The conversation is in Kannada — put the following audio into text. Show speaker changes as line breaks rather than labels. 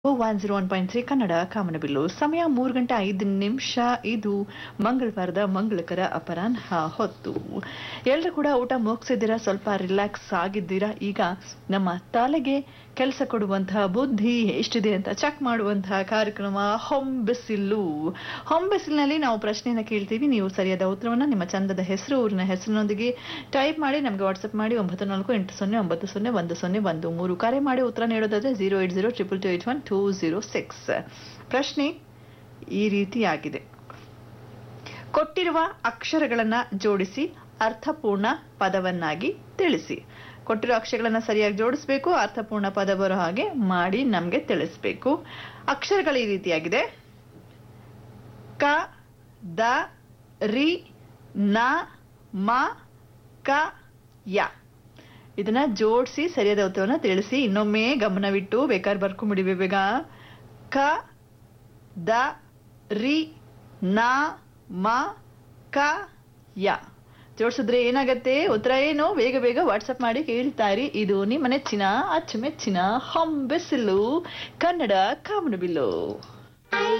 one zero one point three Kannada ಕಾಮನಬಿಲ್ಲು ಸಮಯ ಮೂರು ಗಂಟೆ ಐದು ನಿಮಿಷ ಇದು ಮಂಗಳವಾರದ ಮಂಗಳಕರ ಅಪರಾಹ್ನ ಹೊತ್ತು ಎಲ್ಲರೂ ಕೂಡ ಊಟ ಮುಗಿಸಿದ್ದೀರಾ ಸ್ವಲ್ಪ ರಿಲ್ಯಾಕ್ಸ್ ಆಗಿದ್ದೀರಾ ಈಗ ನಮ್ಮ ತಲೆಗೆ ಕೆಲಸ ಕೊಡುವಂತಹ ಬುದ್ಧಿ ಎಷ್ಟಿದೆ ಅಂತ ಚೆಕ್ ಮಾಡುವಂತಹ ಕಾರ್ಯಕ್ರಮ ಹೊಂಬಿಸಿಲು ಹೊಂಬಿಸಿಲಿನಲ್ಲಿ ನಾವು ಪ್ರಶ್ನೆಯನ್ನ ಕೇಳ್ತೀವಿ ನೀವು ಸರಿಯಾದ ಉತ್ತರವನ್ನ ನಿಮ್ಮ ಚಂದದ ಹೆಸರು ಊರಿನ ಹೆಸರಿನೊಂದಿಗೆ ಟೈಪ್ ಮಾಡಿ ನಮಗೆ ವಾಟ್ಸ್ಆಪ್ ಮಾಡಿ ಒಂಬತ್ತು ನಾಲ್ಕು ಎಂಟು ಸೊನ್ನೆ ಒಂಬತ್ತು ಸೊನ್ನೆ ಒಂದು ಸೊನ್ನೆ ಒಂದು ಮೂರು ಕರೆ ಮಾಡಿ ಉತ್ತರ ನೀಡೋದಾದ್ರೆ zero eight zero triple two eight one two zero six ಪ್ರಶ್ನೆ ಈ ರೀತಿಯಾಗಿದೆ ಕೊಟ್ಟಿರುವ ಅಕ್ಷರಗಳನ್ನ ಜೋಡಿಸಿ ಅರ್ಥಪೂರ್ಣ ಪದವನ್ನಾಗಿ ತಿಳಿಸಿ ಕೊಟ್ಟಿರೋ ಅಕ್ಷರಗಳನ್ನ ಸರಿಯಾಗಿ ಜೋಡಿಸ್ಬೇಕು ಅರ್ಥಪೂರ್ಣ ಪದ ಬರೋ ಹಾಗೆ ಮಾಡಿ ನಮ್ಗೆ ತಿಳಿಸ್ಬೇಕು ಅಕ್ಷರಗಳು ಈ ರೀತಿಯಾಗಿದೆ ಕ ದ ರಿ ನ ಮ ಕ ಯ ಇದನ್ನ ಜೋಡಿಸಿ ಸರಿಯಾದ ಉತ್ತರವನ್ನ ತಿಳಿಸಿ ಇನ್ನೊಮ್ಮೆ ಗಮನವಿಟ್ಟು ಬೇಕಾದ್ರೆ ಬರ್ಕೊಂಬಿಡಿ ಬೇಗ ಕ ದ ರಿ ನ ಮ ಕ ಯ ಜೋಡಿಸಿದ್ರೆ ಏನಾಗತ್ತೆ ಉತ್ತರ ಏನು ಬೇಗ ಬೇಗ ವಾಟ್ಸಪ್ ಮಾಡಿ ಕೇಳ್ತಾರಿ ಇದು ನಿಮ್ಮ ನೆಚ್ಚಿನ ಅಚ್ಚುಮೆಚ್ಚಿನ ಹೊಂಬೆಸಿಲು ಕನ್ನಡ ಕಾಮನಬಿಲ್ಲು